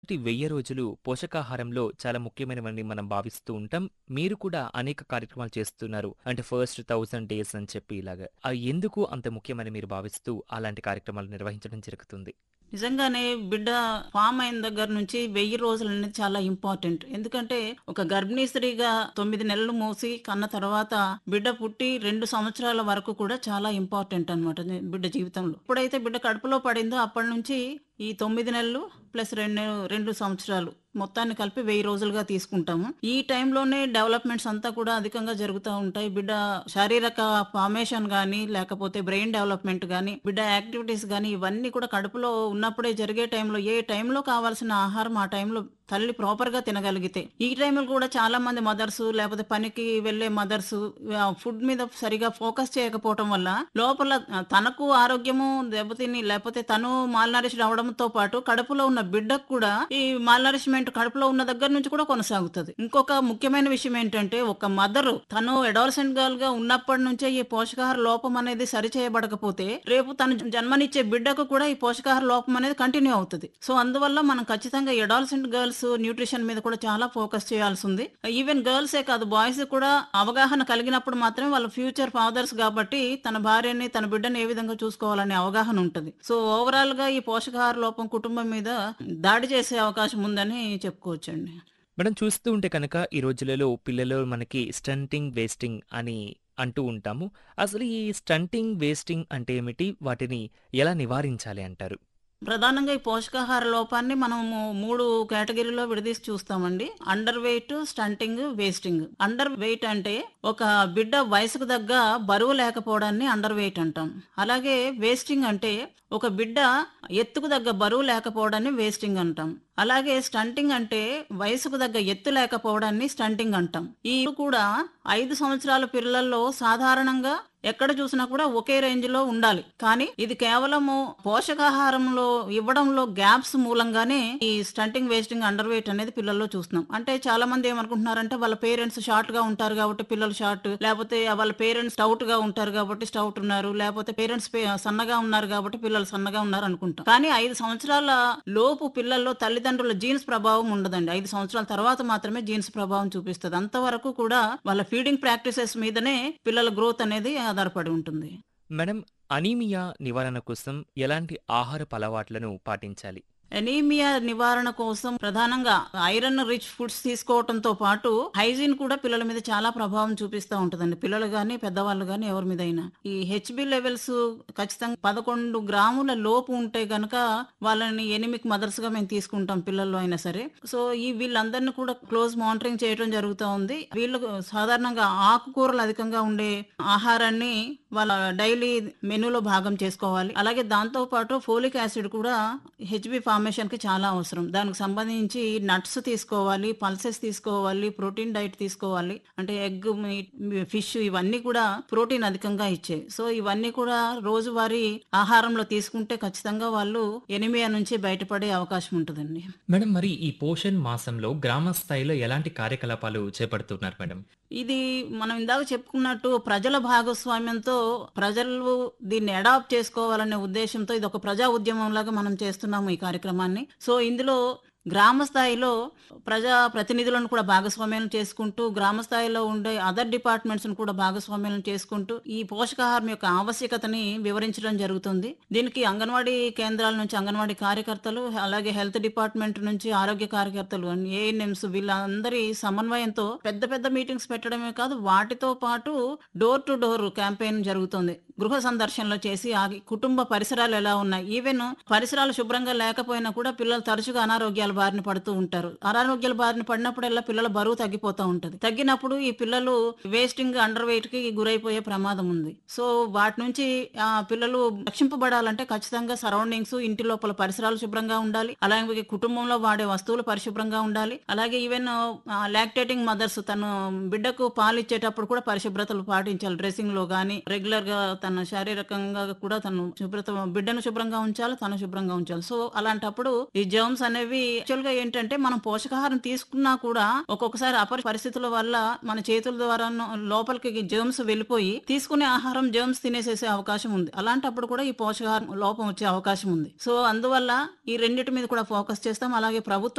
మొదటి 1000 రోజులు పోషకాహారంలో చాలా ముఖ్యమైనవని మనం భావిస్తూ ఉంటాం. మీరు కూడా అనేక కార్యక్రమాలు చేస్తున్నారు. అంటే ఫస్ట్ 1000 డేస్ అని చెప్పి ఇలాగా. అవి ఎందుకు అంత ముఖ్యమని మీరు భావిస్తూ అలాంటి కార్యక్రమాలు నిర్వహించడం జరుగుతుంది? నిజంగానే బిడ్డ ఫామ్ అయిన దగ్గర నుంచి వెయ్యి రోజులు అనేది చాలా ఇంపార్టెంట్ ఎందుకంటే ఒక గర్భిణీ స్త్రీగా తొమ్మిది నెలలు మోసి కన్న తర్వాత బిడ్డ పుట్టి రెండు సంవత్సరాల వరకు కూడా చాలా ఇంపార్టెంట్ అనమాట బిడ్డ జీవితంలో ఎప్పుడైతే బిడ్డ కడుపులో పడిందో అప్పటి నుంచి ఈ తొమ్మిది నెలలు ప్లస్ రెండు రెండు సంవత్సరాలు మొత్తాన్ని కలిపి వెయ్యి రోజులుగా తీసుకుంటాము ఈ టైంలోనే డెవలప్మెంట్స్ అంతా కూడా అధికంగా జరుగుతూ ఉంటాయి బిడ్డ శారీరక ఫార్మేషన్ కానీ లేకపోతే బ్రెయిన్ డెవలప్మెంట్ కానీ బిడ్డ యాక్టివిటీస్ కానీ ఇవన్నీ కూడా కడుపులో ఉన్నప్పుడే జరిగే టైంలో ఏ టైంలో కావాల్సిన ఆహారం ఆ టైంలో తల్లి ప్రాపర్ గా తినగలిగితే ఈ టైంలో కూడా చాలా మంది మదర్స్ లేకపోతే పనికి వెళ్లే మదర్స్ ఫుడ్ మీద సరిగా ఫోకస్ చేయకపోవటం వల్ల లోపల ఆ, తనకు ఆరోగ్యము దెబ్బతిని లేకపోతే తను మాల్ నరిష్డ్ అవడంతో పాటు కడుపులో ఉన్న బిడ్డకు కూడా ఈ మాల్ నరిష్మెంట్ కడుపులో ఉన్న దగ్గర నుంచి కూడా కొనసాగుతుంది ఇంకొక ముఖ్యమైన విషయం ఏంటంటే ఒక మదర్ తను అడాలసెంట్ గర్ల్ గా ఉన్నప్పటి నుంచే ఈ పోషకాహార లోపం అనేది సరి చేయబడకపోతే రేపు తను జన్మనిచ్చే బిడ్డకు కూడా ఈ పోషకాహార లోపం అనేది కంటిన్యూ అవుతుంది సో అందువల్ల మనం ఖచ్చితంగా అడాలసెంట్ గర్ల్స్ న్యూట్రిషన్ మీద కూడా చాలా ఫోకస్ చేయాల్సి ఉంది ఈవెన్ గర్ల్సే కాదు బాయ్స్ కూడా అవగాహన కలిగినప్పుడు మాత్రమే వాళ్ళ ఫ్యూచర్ ఫాదర్స్ కాబట్టి తన భార్యని తన బిడ్డని ఏ విధంగా చూసుకోవాలనే అవగాహన ఉంటుంది సో ఓవరాల్ గా ఈ పోషకాహార లోపం కుటుంబం మీద దాడి చేసే అవకాశం ఉందని చెప్పుకోవచ్చండి మేడం చూస్తూ ఉంటే కనుక ఈ రోజులలో పిల్లలు మనకి స్టంటింగ్, వేస్టింగ్ అని అంటూ ఉంటాము. అసలు ఈ స్టంటింగ్, వేస్టింగ్ అంటే ఏమిటి? వాటిని ఎలా నివారించాలి అంటారు? ప్రధానంగా ఈ పోషకాహార లోపాన్ని మనము మూడు కేటగిరీలో విడదీసి చూస్తామండి underweight stunting wasting underweight అంటే ఒక బిడ్డ వయసుకు తగ్గ బరువు లేకపోవడాన్ని అండర్ వెయిట్ అంటాం అలాగే వేస్టింగ్ అంటే ఒక బిడ్డ ఎత్తుకు తగ్గ బరువు లేకపోవడాన్ని వేస్టింగ్ అంటాం అలాగే స్టంటింగ్ అంటే వయసుకు తగ్గ ఎత్తు లేకపోవడాన్ని స్టంటింగ్ అంటాం ఈ కూడా ఐదు సంవత్సరాల పిల్లల్లో సాధారణంగా ఎక్కడ చూసినా కూడా ఒకే రేంజ్ లో ఉండాలి కానీ ఇది కేవలము పోషకాహారంలో ఇవ్వడంలో గ్యాప్స్ మూలంగానే ఈ స్టంటింగ్ వేస్టింగ్ అండర్ వెయిట్ అనేది పిల్లల్లో చూస్తున్నాం అంటే చాలా మంది ఏమనుకుంటున్నారంటే వాళ్ళ పేరెంట్స్ షార్ట్ గా ఉంటారు కాబట్టి పిల్లలు షార్ట్ లేకపోతే వాళ్ళ పేరెంట్స్ స్టౌట్ గా ఉంటారు కాబట్టి స్టౌట్ ఉన్నారు లేకపోతే పేరెంట్స్ సన్నగా ఉన్నారు కాబట్టి పిల్లలు సన్నగా ఉన్నారు అనుకుంటాం కానీ ఐదు సంవత్సరాల లోపు పిల్లల్లో తల్లిదండ్రుల జీన్స్ ప్రభావం ఉండదండి ఐదు సంవత్సరాల తర్వాత మాత్రమే జీన్స్ ప్రభావం చూపిస్తుంది అంతవరకు కూడా వాళ్ళ ఫీడింగ్ ప్రాక్టీసెస్ మీదనే పిల్లల గ్రోత్ అనేది ఆధారపడి ఉంటుంది మేడం అనీమియా నివారణ కోసం ఎలాంటి ఆహారపు అలవాట్లను పాటించాలి? ఎనీమియా నివారణ కోసం ప్రధానంగా ఐరన్ రిచ్ ఫుడ్స్ తీసుకోవడంతో పాటు హైజీన్ కూడా పిల్లల మీద చాలా ప్రభావం చూపిస్తూ ఉంటుందండి పిల్లలు గాని పెద్దవాళ్ళు గాని ఎవరి మీద అయినా ఈ హెచ్బి లెవెల్స్ ఖచ్చితంగా పదకొండు గ్రాముల లోపు ఉంటే గనక వాళ్ళని ఎనిమిక్ మదర్స్ గా మేము తీసుకుంటాం పిల్లల్లో అయినా సరే సో ఈ వీళ్ళందరినీ కూడా క్లోజ్ మానిటరింగ్ చేయడం జరుగుతూ ఉంది వీళ్ళు సాధారణంగా ఆకుకూరలు అధికంగా ఉండే ఆహారాన్ని వాళ్ళ డైలీ మెనూలో భాగం చేసుకోవాలి అలాగే దాంతో పాటు ఫోలిక్ యాసిడ్ కూడా హెచ్బి ఫార్మేషన్ కి చాలా అవసరం దానికి సంబంధించి నట్స్ తీసుకోవాలి పల్సెస్ తీసుకోవాలి ప్రోటీన్ డైట్ తీసుకోవాలి అంటే ఎగ్ మీట్ ఫిష్ ఇవన్నీ కూడా ప్రోటీన్ అధికంగా ఇచ్చాయి సో ఇవన్నీ కూడా రోజువారీ ఆహారంలో తీసుకుంటే ఖచ్చితంగా వాళ్ళు ఎనిమియా నుంచి బయటపడే అవకాశం ఉంటుందండి మేడం మరి ఈ పోషణ్ మాసంలో గ్రామ స్థాయిలో ఎలాంటి కార్యకలాపాలు చేపడుతున్నారు మేడం? ఇది మనం ఇందాక చెప్పుకున్నట్టు ప్రజల భాగస్వామ్యంతో ప్రజలు దీన్ని అడాప్ట్ చేసుకోవాలనే ఉద్దేశంతో ఇది ఒక ప్రజా ఉద్యమం లాగా మనం చేస్తున్నాము ఈ కార్యక్రమాన్ని సో ఇందులో గ్రామ స్థాయిలో ప్రజా ప్రతినిధులను కూడా భాగస్వామ్యం చేసుకుంటూ గ్రామ స్థాయిలో ఉండే అదర్ డిపార్ట్మెంట్స్ కూడా భాగస్వామ్యం చేసుకుంటూ ఈ పోషకాహారం యొక్క ఆవశ్యకతని వివరించడం జరుగుతుంది దీనికి అంగన్వాడీ కేంద్రాల నుంచి అంగన్వాడీ కార్యకర్తలు అలాగే హెల్త్ డిపార్ట్మెంట్ నుంచి ఆరోగ్య కార్యకర్తలు ఏఎన్ఎంస్ వీళ్ళందరి సమన్వయంతో పెద్ద పెద్ద మీటింగ్స్ పెట్టడమే కాదు వాటితో పాటు డోర్ టు డోర్ క్యాంపెయిన్ జరుగుతుంది గృహ సందర్శనలు చేసి ఆ కుటుంబ పరిసరాలు ఎలా ఉన్నాయి ఈవెన్ పరిసరాలు శుభ్రంగా లేకపోయినా కూడా పిల్లలు తరచుగా అనారోగ్యాల బారిన పడుతూ ఉంటారు అనారోగ్యాల బారిన పడినప్పుడల్లా పిల్లల బరువు తగ్గిపోతూ ఉంటది తగ్గినప్పుడు ఈ పిల్లలు వేస్టింగ్ అండర్ వెయిట్ కి గురైపోయే ప్రమాదం ఉంది సో వాటి నుంచి ఆ పిల్లలు రక్షింపబడాలంటే ఖచ్చితంగా సరౌండింగ్స్ ఇంటి లోపల పరిసరాలు శుభ్రంగా ఉండాలి అలాగే కుటుంబంలో వాడే వస్తువులు పరిశుభ్రంగా ఉండాలి అలాగే ఈవెన్ లాక్టేటింగ్ మదర్స్ తను బిడ్డకు పాలు ఇచ్చేటప్పుడు కూడా పరిశుభ్రతలు పాటించాలి డ్రెస్సింగ్ లో గానీ రెగ్యులర్ గా తన శారీరకంగా కూడా తను శుభ్రత బిడ్డను శుభ్రంగా ఉంచాలి తను శుభ్రంగా ఉంచాలి సో అలాంటప్పుడు ఈ జర్మ్స్ అనేవి యాక్చువల్ గా ఏంటంటే మనం పోషకాహారం తీసుకున్నా కూడా ఒక్కొక్కసారి అపరి పరిస్థితుల వల్ల మన చేతుల ద్వారా లోపలికి జర్మ్స్ వెళ్ళిపోయి తీసుకునే ఆహారం జర్మ్స్ తినేసేసే అవకాశం ఉంది అలాంటప్పుడు కూడా ఈ పోషకాహారం లోపం వచ్చే అవకాశం ఉంది సో అందువల్ల ఈ రెండింటి మీద కూడా ఫోకస్ చేస్తాం అలాగే ప్రభుత్వం